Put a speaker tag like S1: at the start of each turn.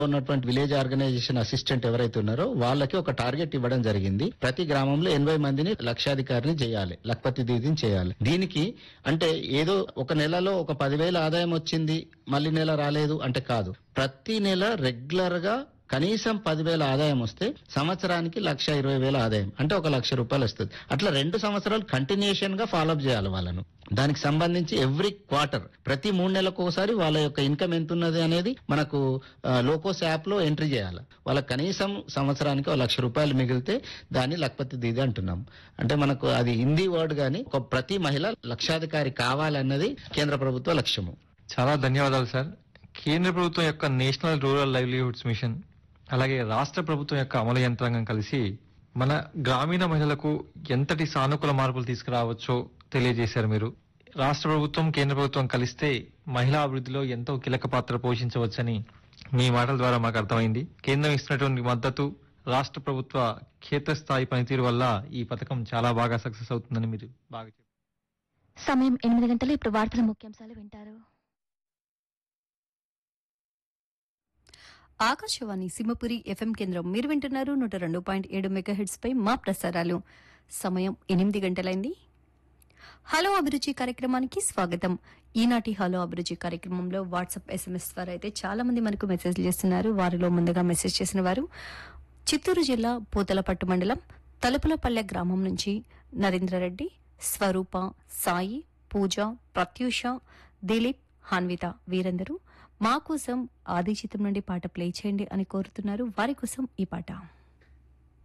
S1: ఉన్నటువంటి village organization assistant ఎవరైతే ఉన్నారో వాళ్ళకి ఒక టార్గెట్ ఇవ్వడం జరిగింది ప్రతి గ్రామంలో ఎనభై మందిని లక్షాధికారిని చేయాలి లక్పతి దీదిని చేయాలి దీనికి అంటే ఏదో ఒక నెలలో ఒక పదివేల ఆదాయం వచ్చింది మళ్ళీ నెల రాలేదు అంటే కాదు ప్రతి నెల రెగ్యులర్ గా కనీసం పదివేల ఆదాయం వస్తే సంవత్సరానికి లక్ష ఇరవై వేల ఆదాయం అంటే ఒక లక్ష రూపాయలు వస్తుంది అట్లా రెండు సంవత్సరాలు కంటిన్యూషన్ గా ఫాలోఅప్ చేయాలి వాళ్ళను దానికి సంబంధించి ఎవ్రీ క్వార్టర్ ప్రతి మూడు నెలలకు ఒకసారి వాళ్ళ యొక్క ఇన్కమ్ ఎంత ఉన్నది అనేది మనకు ఆ, లోకోస్ యాప్ లో ఎంట్రీ చేయాలి వాళ్ళకి కనీసం సంవత్సరానికి ఒక లక్ష రూపాయలు మిగిలితే దాన్ని లక్పతి దీది అంటున్నాం అంటే మనకు అది హిందీ వర్డ్ గాని ఒక ప్రతి మహిళ లక్షాధికారి కావాలన్నది కేంద్ర ప్రభుత్వ లక్ష్యము
S2: చాలా ధన్యవాదాలు సార్ కేంద్ర ప్రభుత్వం యొక్క నేషనల్ రూరల్ లైవ్లీహుడ్స్ మిషన్ అలాగే రాష్ట్ర ప్రభుత్వం యొక్క అమలు యంత్రాంగం కలిసి మన గ్రామీణ మహిళలకు ఎంతటి సానుకూల మార్పులు తీసుకురావచ్చో తెలియజేశారు మీరు రాష్ట్ర ప్రభుత్వం కేంద్ర ప్రభుత్వం కలిస్తే మహిళా అభివృద్ధిలో ఎంతో కీలక పాత్ర పోషించవచ్చని మీ మాటల ద్వారా మాకు అర్థమైంది కేంద్రం ఇస్తున్నటువంటి మద్దతు రాష్ట్ర ప్రభుత్వ క్షేత్రస్థాయి పనితీరు వల్ల ఈ పథకం చాలా బాగా సక్సెస్ అవుతుందని మీరు బాగా చెప్పారు
S3: సమయం ఎనిమిది గంటలు ఇప్పుడు వార్తల ముఖ్యాంశాలు వింటారు
S4: ఆకాశవాణి సింహపురి ఎఫ్ఎం కేంద్రం మీరు వింటున్నారు నూట రెండు పాయింట్ ఏడు మెగాహెడ్స్ పై మా ప్రసారాలు సమయం ఎనిమిది గంటలైంది హలో అభిరుచి కార్యక్రమానికి స్వాగతం ఈనాటి హలో అభిరుచి కార్యక్రమంలో వాట్సాప్ ఎస్ఎంఎస్ ద్వారా అయితే చాలా మంది మనకు మెసేజ్ చేస్తున్నారు వారిలో ముందుగా మెసేజ్ చేసిన వారు చిత్తూరు జిల్లా పూతలపట్టు మండలం తలుపులపల్లె గ్రామం నుంచి నరేంద్రరెడ్డి స్వరూప సాయి పూజ ప్రత్యూష దిలీప్ హాన్విత వీరందరూ మా కోసం ఆది చిత్రం నుండి పాట ప్లే చేయండి అని కోరుతున్నారు వారి కోసం ఈ పాట